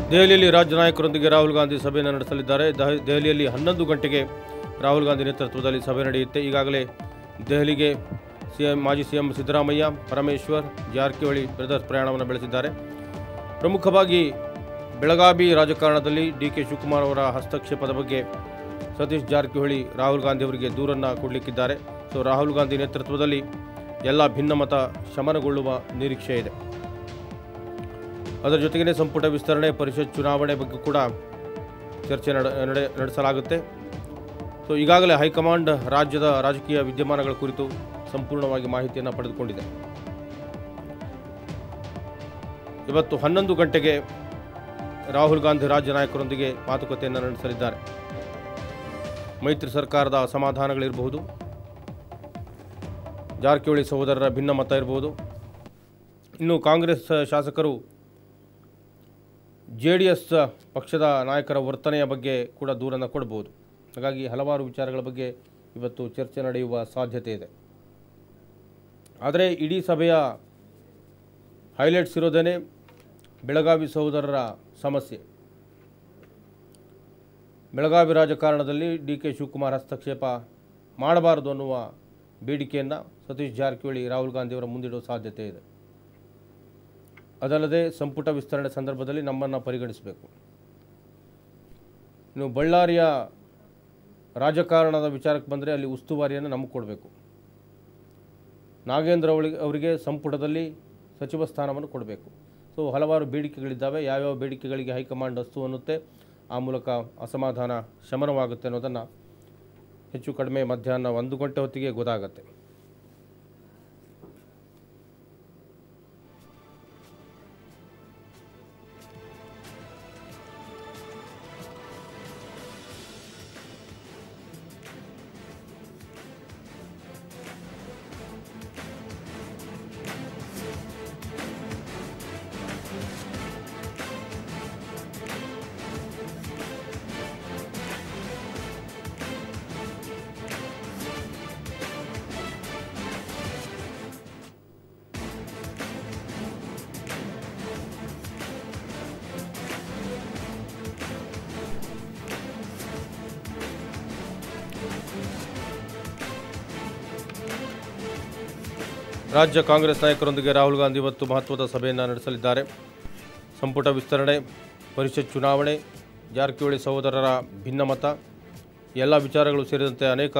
ದೆಹಲಿಯಲ್ಲಿ ರಾಜ್ಯ ನಾಯಕರೊಂದಿಗೆ ರಾಹುಲ್ ಗಾಂಧಿ ಸಭೆಯನ್ನು ನಡೆಸಲಿದ್ದಾರೆ ದಹ- ದೆಹಲಿಯಲ್ಲಿ ಹನ್ನೊಂದು ಗಂಟೆಗೆ ರಾಹುಲ್ ಗಾಂಧಿ ನೇತೃತ್ವದಲ್ಲಿ ಸಭೆ ನಡೆಯುತ್ತೆ ಈಗಾಗಲೇ ದೆಹಲಿಗೆ ಸಿಎಂ ಮಾಜಿ ಸಿಎಂ ಸಿದ್ದರಾಮಯ್ಯ ಪರಮೇಶ್ವರ್ ಜಾರಕಿಹೊಳಿ ಬ್ರದರ್ಸ್ ಪ್ರಯಾಣವನ್ನು ಬೆಳೆಸಿದ್ದಾರೆ ಪ್ರಮುಖವಾಗಿ ಬೆಳಗಾವಿ ರಾಜಕಾರಣದಲ್ಲಿ ಡಿ ಕೆ ಶಿವಕುಮಾರ್ ಅವರ ಹಸ್ತಕ್ಷೇಪದ ಬಗ್ಗೆ ಸತೀಶ್ ಜಾರಕಿಹೊಳಿ ರಾಹುಲ್ ಗಾಂಧಿ ಅವರಿಗೆ ದೂರನ್ನು ಕೊಡಲಿಕ್ಕಿದ್ದಾರೆ ಸೊ ರಾಹುಲ್ ಗಾಂಧಿ ನೇತೃತ್ವದಲ್ಲಿ ಎಲ್ಲ ಭಿನ್ನಮತ ಶಮನಗೊಳ್ಳುವ ನಿರೀಕ್ಷೆ ಇದೆ ಅದರ ಜೊತೆಗೇ ಸಂಪುಟ ವಿಸ್ತರಣೆ ಪರಿಷತ್ ಚುನಾವಣೆ ಬಗ್ಗೆ ಕೂಡ ಚರ್ಚೆ ನಡೆ ನಡೆ ನಡೆಸಲಾಗುತ್ತೆ ಸೊ ಈಗಾಗಲೇ ಹೈಕಮಾಂಡ್ ರಾಜ್ಯದ ರಾಜಕೀಯ ವಿದ್ಯಮಾನಗಳ ಕುರಿತು ಸಂಪೂರ್ಣವಾಗಿ ಮಾಹಿತಿಯನ್ನು ಪಡೆದುಕೊಂಡಿದೆ ಇವತ್ತು ಹನ್ನೊಂದು ಗಂಟೆಗೆ ರಾಹುಲ್ ಗಾಂಧಿ ರಾಜ್ಯ ನಾಯಕರೊಂದಿಗೆ ಮಾತುಕತೆಯನ್ನು ನಡೆಸಲಿದ್ದಾರೆ ಮೈತ್ರಿ ಸರ್ಕಾರದ ಅಸಮಾಧಾನಗಳಿರಬಹುದು ಜಾರಕಿಹೊಳಿ ಸಹೋದರರ ಭಿನ್ನಮತ ಇರಬಹುದು ಇನ್ನು ಕಾಂಗ್ರೆಸ್ ಶಾಸಕರು ಜೆ ಡಿ ಎಸ್ ಪಕ್ಷದ ನಾಯಕರ ವರ್ತನೆಯ ಬಗ್ಗೆ ಕೂಡ ದೂರನ್ನು ಕೊಡಬಹುದು ಹಾಗಾಗಿ ಹಲವಾರು ವಿಚಾರಗಳ ಬಗ್ಗೆ ಇವತ್ತು ಚರ್ಚೆ ನಡೆಯುವ ಸಾಧ್ಯತೆ ಇದೆ ಆದರೆ ಇಡೀ ಸಭೆಯ ಹೈಲೈಟ್ಸ್ ಇರೋದೇನೆ ಬೆಳಗಾವಿ ಸಹೋದರರ ಸಮಸ್ಯೆ ಬೆಳಗಾವಿ ರಾಜಕಾರಣದಲ್ಲಿ ಡಿ ಕೆ ಶಿವಕುಮಾರ್ ಹಸ್ತಕ್ಷೇಪ ಮಾಡಬಾರದು ಅನ್ನುವ ಬೇಡಿಕೆಯನ್ನು ಸತೀಶ್ ಜಾರಕಿಹೊಳಿ ರಾಹುಲ್ ಗಾಂಧಿಯವರ ಮುಂದಿಡುವ ಸಾಧ್ಯತೆ ಇದೆ ಅದಲ್ಲದೆ ಸಂಪುಟ ವಿಸ್ತರಣೆ ಸಂದರ್ಭದಲ್ಲಿ ನಮ್ಮನ್ನು ಪರಿಗಣಿಸಬೇಕು ಇನ್ನು ಬಳ್ಳಾರಿಯ ರಾಜಕಾರಣದ ವಿಚಾರಕ್ಕೆ ಬಂದರೆ ಅಲ್ಲಿ ಉಸ್ತುವಾರಿಯನ್ನು ನಮಗೆ ಕೊಡಬೇಕು ನಾಗೇಂದ್ರ ಅವಳಿಗೆ ಅವರಿಗೆ ಸಂಪುಟದಲ್ಲಿ ಸಚಿವ ಸ್ಥಾನವನ್ನು ಕೊಡಬೇಕು ಸೊ ಹಲವಾರು ಬೇಡಿಕೆಗಳಿದ್ದಾವೆ ಯಾವ್ಯಾವ ಬೇಡಿಕೆಗಳಿಗೆ ಹೈಕಮಾಂಡ್ ಅಸ್ತು ಅನ್ನುತ್ತೆ ಆ ಮೂಲಕ ಅಸಮಾಧಾನ ಶಮನವಾಗುತ್ತೆ ಅನ್ನೋದನ್ನು ಹೆಚ್ಚು ಕಡಿಮೆ ಮಧ್ಯಾಹ್ನ ಒಂದು ಗಂಟೆ ಹೊತ್ತಿಗೆ ಗೊತ್ತಾಗತ್ತೆ ರಾಜ್ಯ ಕಾಂಗ್ರೆಸ್ ನಾಯಕರೊಂದಿಗೆ ರಾಹುಲ್ ಗಾಂಧಿ ಇವತ್ತು ಮಹತ್ವದ ಸಭೆಯನ್ನು ನಡೆಸಲಿದ್ದಾರೆ ಸಂಪುಟ ವಿಸ್ತರಣೆ ಪರಿಷತ್ ಚುನಾವಣೆ ಜಾರಕಿಹೊಳಿ ಸಹೋದರರ ಭಿನ್ನಮತ ಎಲ್ಲ ವಿಚಾರಗಳು ಸೇರಿದಂತೆ ಅನೇಕ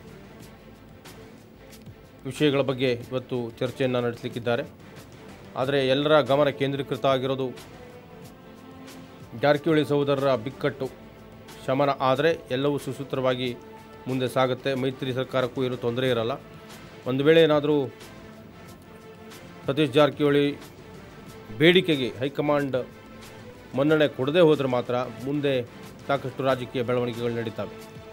ವಿಷಯಗಳ ಬಗ್ಗೆ ಇವತ್ತು ಚರ್ಚೆಯನ್ನು ನಡೆಸಲಿಕ್ಕಿದ್ದಾರೆ ಆದರೆ ಎಲ್ಲರ ಗಮನ ಕೇಂದ್ರೀಕೃತ ಆಗಿರೋದು ಜಾರಕಿಹೊಳಿ ಸಹೋದರರ ಬಿಕ್ಕಟ್ಟು ಶಮನ ಆದರೆ ಎಲ್ಲವೂ ಸುಸೂತ್ರವಾಗಿ ಮುಂದೆ ಸಾಗುತ್ತೆ ಮೈತ್ರಿ ಸರ್ಕಾರಕ್ಕೂ ಏನು ತೊಂದರೆ ಇರಲ್ಲ ಒಂದು ವೇಳೆ ಏನಾದರೂ ಸತೀಶ್ ಜಾರಕಿಹೊಳಿ ಬೇಡಿಕೆಗೆ ಹೈಕಮಾಂಡ್ ಮನ್ನಣೆ ಕೊಡದೇ ಹೋದರೆ ಮಾತ್ರ ಮುಂದೆ ಸಾಕಷ್ಟು ರಾಜಕೀಯ ಬೆಳವಣಿಗೆಗಳು ನಡೀತವೆ